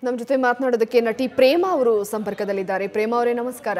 ನಮ್ಮ ಜೊತೆ ಮಾತನಾಡೋದಕ್ಕೆ ನಟಿ ಪ್ರೇಮ ಅವರು ಸಂಪರ್ಕದಲ್ಲಿದ್ದಾರೆ ಪ್ರೇಮ ಅವರೇ ನಮಸ್ಕಾರ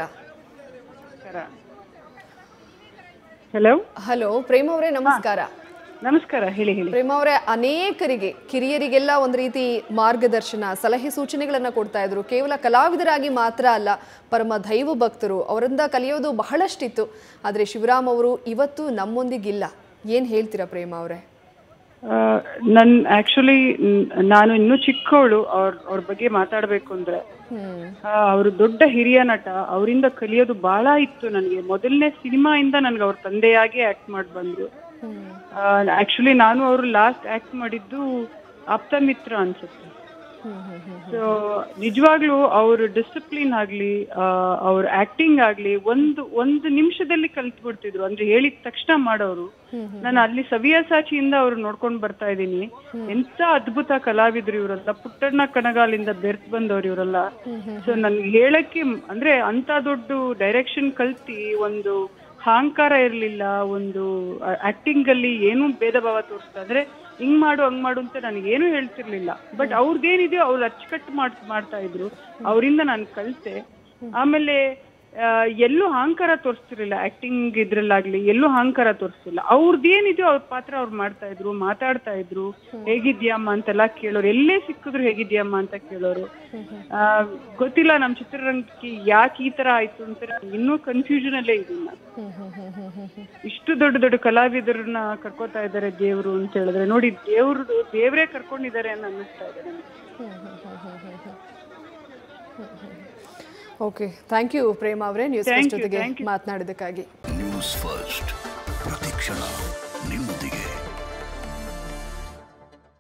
ಹಲೋ ಹಲೋ ಪ್ರೇಮ ಅವರೇ ನಮಸ್ಕಾರ ನಮಸ್ಕಾರ ಹೇಳಿ ಹೇಳಿ ಪ್ರೇಮ ಅವರೇ ಅನೇಕರಿಗೆ ಕಿರಿಯರಿಗೆಲ್ಲ ಒಂದು ರೀತಿ ಮಾರ್ಗದರ್ಶನ ಸಲಹೆ ಸೂಚನೆಗಳನ್ನ ಕೊಡ್ತಾ ಇದ್ರು ಕೇವಲ ಕಲಾವಿದರಾಗಿ ಮಾತ್ರ ಅಲ್ಲ ಪರಮ ದೈವ ಭಕ್ತರು ಅವರಿಂದ ಕಲಿಯೋದು ಬಹಳಷ್ಟಿತ್ತು ಆದ್ರೆ ಶಿವರಾಮ್ ಅವರು ಇವತ್ತು ನಮ್ಮೊಂದಿಗಿಲ್ಲ ಏನ್ ಹೇಳ್ತೀರಾ ಪ್ರೇಮ ಅವರೇ ಆ, ನನ್ ಆಕ್ಚುಲಿ ನಾನು ಇನ್ನೂ ಚಿಕ್ಕವಳು ಅವ್ರ ಅವ್ರ ಬಗ್ಗೆ ಮಾತಾಡ್ಬೇಕು ಅಂದ್ರೆ ಹ್ಮ್ ಅವರು ದೊಡ್ಡ ಹಿರಿಯ ನಟ ಅವರಿಂದ ಕಲಿಯೋದು ಬಹಳ ಇತ್ತು ನನಗೆ ಮೊದಲನೇ ಸಿನಿಮಾಯಿಂದ ನನ್ಗೆ ಅವ್ರ ತಂದೆಯಾಗಿ ಆಕ್ಟ್ ಮಾಡಿ ಬಂದ್ರು ಹ್ಮ್ ಆಕ್ಚುಲಿ ನಾನು ಅವರು ಲಾಸ್ಟ್ ಆಕ್ಟ್ ಮಾಡಿದ್ದು ಆಪ್ತ ಮಿತ್ರ ಅನ್ಸುತ್ತೆ ಹ್ಮ್ ಹ್ಮ್ ಹ್ಮ್ ಸೊ ನಿಜವಾಗ್ಲೂ ಅವ್ರ ಡಿಸಿಪ್ಲಿನ್ ಆಗ್ಲಿ ಅವ್ರ ಆಕ್ಟಿಂಗ್ ಆಗ್ಲಿ ಒಂದು ಒಂದು ನಿಮಿಷದಲ್ಲಿ ಕಲ್ತ್ ಬಿಡ್ತಿದ್ರು ಅಂದ್ರೆ ಹೇಳಿದ ತಕ್ಷಣ ಮಾಡೋರು ನಾನು ಅಲ್ಲಿ ಸವ್ಯಸಾಚಿಯಿಂದ ಅವ್ರು ನೋಡ್ಕೊಂಡ್ ಬರ್ತಾ ಇದ್ದೀನಿ ಎಂತ ಅದ್ಭುತ ಕಲಾವಿದ್ರು ಇವರೆಲ್ಲ ಪುಟ್ಟಣ್ಣ ಕನಗಾಲಿಂದ ಬೆರ್ತ್ ಬಂದವ್ರು ಇವರೆಲ್ಲ ಸೊ ನನ್ಗೆ ಹೇಳಕ್ಕೆ ಮ್- ಅಂದ್ರೆ ಅಂತ ದೊಡ್ಡ ಡೈರೆಕ್ಷನ್ ಕಲ್ತಿ ಒಂದು ಅಹಂಕಾರ ಇರ್ಲಿಲ್ಲ ಒಂದು ಆಕ್ಟಿಂಗ್ ಅಲ್ಲಿ ಏನೂ ಭೇದ ಭಾವ ತೋರಿಸ್ತಾ ಅಂದ್ರೆ ಹಿಂಗ್ ಮಾಡು ಹಂಗ್ ಮಾಡು ಅಂತ ನನಗೆ ಏನು ಹೇಳ್ತಿರ್ಲಿಲ್ಲ ಬಟ್ ಅವ್ರದ್ದೇನಿದೆಯೋ ಅವ್ರು ಅಚ್ಚುಕಟ್ಟು ಮಾಡ್ ಮಾಡ್ತಾ ಇದ್ರು ಅವರಿಂದ ನಾನು ಕಲಿತೆ ಆಮೇಲೆ ಆ, ಎಲ್ಲೂ ಅಹಂಕಾರ ತೋರಿಸ್ತಿರ್ಲಿಲ್ಲ ಆಕ್ಟಿಂಗ್ ಇದ್ರಲ್ಲಾಗ್ಲಿ ಎಲ್ಲೂ ಅಹಂಕಾರ ತೋರಿಸ್ತಿಲ್ಲ ಅವ್ರದ್ದೇನಿದೆಯೋ ಅವ್ರ ಪಾತ್ರ ಅವ್ರು ಮಾಡ್ತಾ ಇದ್ರು ಮಾತಾಡ್ತಾ ಇದ್ರು ಹೇಗಿದ್ಯಮ್ಮ ಅಂತೆಲ್ಲ ಕೇಳೋರು ಎಲ್ಲೇ ಸಿಕ್ಕಿದ್ರು ಹೇಗಿದ್ಯಮ್ಮ ಅಂತ ಕೇಳೋರು ಆ, ಗೊತ್ತಿಲ್ಲ ನಮ್ ಚಿತ್ರರಂಗಕ್ಕೆ ಯಾಕೆ ಈ ತರ ಆಯ್ತು ಅಂತ ನಾನು ಇನ್ನೂ ಕನ್ಫ್ಯೂಷನ್ ಅಲ್ಲೇ ಇದೀನಿ ನಾನು ಹ್ಮ್ ಹ್ಮ್ ಹ್ಮ್ ಹ್ಮ್ ಹ್ಮ್ ಹ್ಮ್ ಇಷ್ಟು ದೊಡ್ಡ ದೊಡ್ಡ ಕಲಾವಿದರನ್ನ ಕರ್ಕೋತಾ ಇದ್ದಾರೆ ದೇವ್ರು ಅಂತ ಹೇಳಿದ್ರೆ ನೋಡಿ ದೇವ್ರದು ದೇವರೇ ಕರ್ಕೊಂಡಿದ್ದಾರೆ ಅಂತ ಅನ್ನಿಸ್ತಾ ಇದೆ ನನಗೆ ಓಕೆ ಥ್ಯಾಂಕ್ ಯು ಪ್ರೇಮ ಅವರೇ ನ್ಯೂಸ್ Thank you, ಜೊತೆಗೆ thank you. ಮಾತನಾಡಿದ್ದಕ್ಕಾಗಿ ನ್ಯೂಸ್ ಫಸ್ಟ್